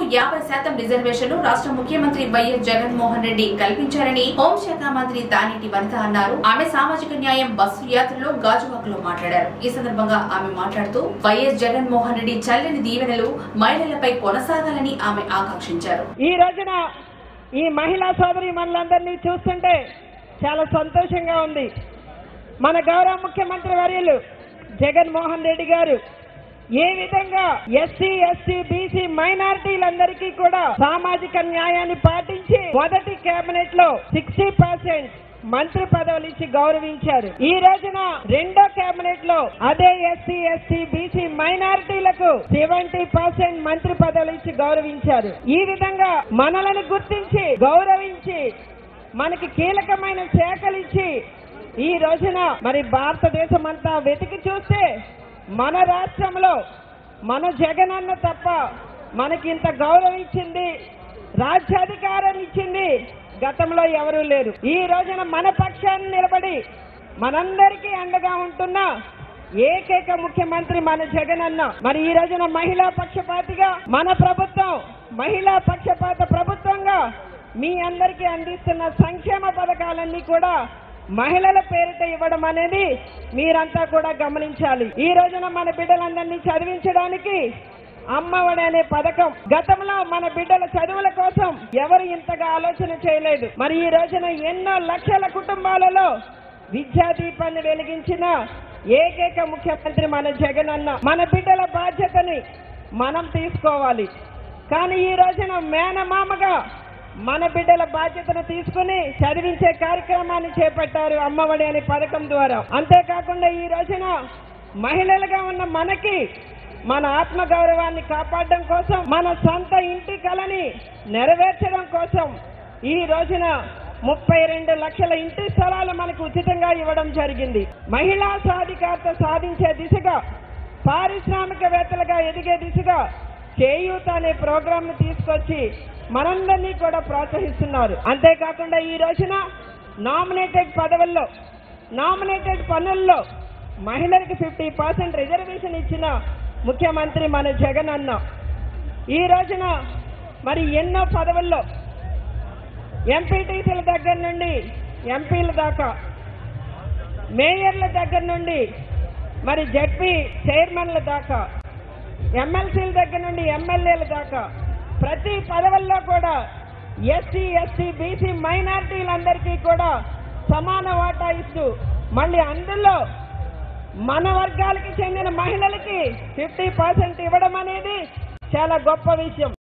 యాభై శాతం రిజర్వేషన్లు రాష్ట్ర ముఖ్యమంత్రి వైఎస్ జగన్మోహన్ రెడ్డి కల్పించారని హోంశాఖ మంత్రి తానేటి వనిత అన్నారు ఆమె సామాజిక న్యాయం బస్సు యాత్రలో గాజువాకలో మాట్లాడారు ఈ సందర్భంగా ఆమె మాట్లాడుతూ వైఎస్ జగన్మోహన్ రెడ్డి చల్లని దీవెనలు మహిళలపై కొనసాగాలని ఆమె ఆకాంక్షించారు ఈ రోజున ఈ మహిళా సోదరి మనలందరినీ చూస్తుంటే చాలా సంతోషంగా ఉంది మన గౌరవ ముఖ్యమంత్రి వర్యులు జగన్మోహన్ రెడ్డి గారు ఏ విధంగా ఎస్సీ ఎస్టీ బీసీ మైనారిటీలందరికీ కూడా సామాజిక న్యాయాన్ని పాటించి మొదటి కేబినెట్ లో సిక్స్టీ పర్సెంట్ మంత్రి పదవులు ఇచ్చి గౌరవించారు ఈ రోజున రెండో కేబినెట్ లో అదే ఎస్సీ ఎస్టీ బీసీ మైనారిటీలకు సెవెంటీ పర్సెంట్ మంత్రి పదవులు ఇచ్చి గౌరవించారు ఈ విధంగా మనలను గుర్తించి గౌరవించి మనకి కీలకమైన శాఖలు ఇచ్చి ఈ రోజున మరి భారతదేశం అంతా వెతికి చూస్తే మన రాష్ట్రంలో మన జగనన్న తప్ప మనకి ఇంత గౌరవం ఇచ్చింది రాజ్యాధికారం ఇచ్చింది గతంలో ఎవరూ లేరు ఈ రోజున మన పక్షాన్ని నిలబడి మనందరికీ అండగా ఉంటున్న ఏకైక ముఖ్యమంత్రి మన జగనన్న మరి ఈ రోజున మహిళా పక్షపాతిగా మన ప్రభుత్వం మహిళా పక్షపాత ప్రభుత్వంగా మీ అందరికీ అందిస్తున్న సంక్షేమ పథకాలన్నీ కూడా మహిళల పేరిట ఇవ్వడం అనేది మీరంతా కూడా గమనించాలి ఈ రోజున మన బిడ్డలందరినీ చదివించడానికి అమ్మఒడి అనే పథకం గతంలో మన బిడ్డల చదువుల కోసం ఎవరు ఇంతగా ఆలోచన చేయలేదు మరి ఈ రోజున ఎన్నో లక్షల కుటుంబాలలో విద్యా దీపాన్ని వెలిగించిన ఏకైక ముఖ్యమంత్రి మన జగన్ అన్న మన బిడ్డల బాధ్యతని మనం తీసుకోవాలి కానీ ఈ రోజున మేనమామగా మన బిడ్డల బాధ్యతను తీసుకుని చదివించే కార్యక్రమాన్ని చేపట్టారు అమ్మఒడి అనే పథకం ద్వారా అంతేకాకుండా ఈ రోజున మహిళలుగా ఉన్న మనకి మన ఆత్మ గౌరవాన్ని కాపాడడం కోసం మన సొంత ఇంటి కలని నెరవేర్చడం కోసం ఈ రోజున ముప్పై రెండు లక్షల ఇంటి స్థలాలు మనకు ఉచితంగా ఇవ్వడం జరిగింది మహిళా సాధికారత సాధించే దిశగా పారిశ్రామికవేత్తలుగా ఎదిగే దిశగా చేయూత అనే ప్రోగ్రామ్ ను తీసుకొచ్చి మనందరినీ కూడా ప్రోత్సహిస్తున్నారు అంతేకాకుండా ఈ రోజున నామినేటెడ్ పదవుల్లో నామినేటెడ్ పనుల్లో మహిళలకు ఫిఫ్టీ పర్సెంట్ రిజర్వేషన్ ఇచ్చిన ముఖ్యమంత్రి మన జగన్ అన్న ఈ రోజున మరి ఎన్నో పదవుల్లో ఎంపీటీసీల దగ్గర నుండి ఎంపీల దాకా మేయర్ల దగ్గర నుండి మరి జడ్పీ చైర్మన్ల దాకా ఎమ్మెల్సీల దగ్గర నుండి ఎమ్మెల్యేల దాకా ప్రతి పదవుల్లో కూడా ఎస్సీ ఎస్టీ బీసీ మైనారిటీలందరికీ కూడా సమాన వాటా ఇస్తూ మళ్ళీ అందులో మన వర్గాలకి చెందిన మహిళలకి ఫిఫ్టీ పర్సెంట్ ఇవ్వడం అనేది చాలా గొప్ప విషయం